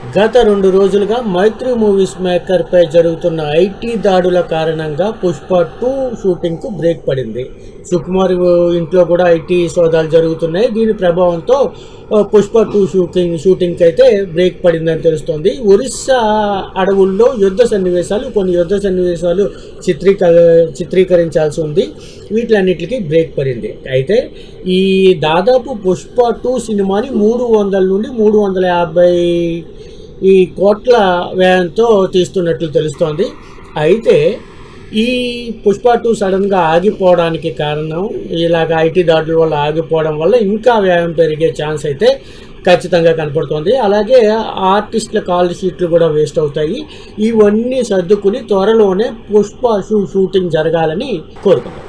గత రెండు రోజులుగా మైత్రి మూవీస్ మేకర్ పై జరుగుతున్న ఐటీ దాడుల కారణంగా పుష్ప టూ షూటింగ్ కు బ్రేక్ పడింది సుకుమార్ ఇంట్లో కూడా ఐటీ సోదాలు జరుగుతున్నాయి దీని ప్రభావంతో ఆ, పుష్ప టూ షూటింగ్ షూటింగ్ అయితే బ్రేక్ పడిందని తెలుస్తోంది ఒరిస్సా అడవుల్లో యుద్ధ సన్నివేశాలు కొన్ని యుద్ధ సన్నివేశాలు చిత్రీక చిత్రీకరించాల్సి ఉంది వీటిలన్నిటికీ బ్రేక్ పడింది అయితే ఈ దాదాపు పుష్ప టూ సినిమాని మూడు వందల నుండి మూడు వందల యాభై ఈ కోట్ల వ్యయంతో తీస్తున్నట్లు తెలుస్తోంది అయితే ఈ పుష్ప టూ సడన్గా ఆగిపోవడానికి కారణం ఇలాగ ఐటీ దాడుల వల్ల ఆగిపోవడం వల్ల ఇంకా వ్యయం పెరిగే ఛాన్స్ అయితే ఖచ్చితంగా కనపడుతోంది అలాగే ఆర్టిస్టుల కాల్ షీట్లు కూడా వేస్ట్ అవుతాయి ఇవన్నీ సర్దుకుని త్వరలోనే పుష్ప షూ షూటింగ్ జరగాలని కోరుకుంటాం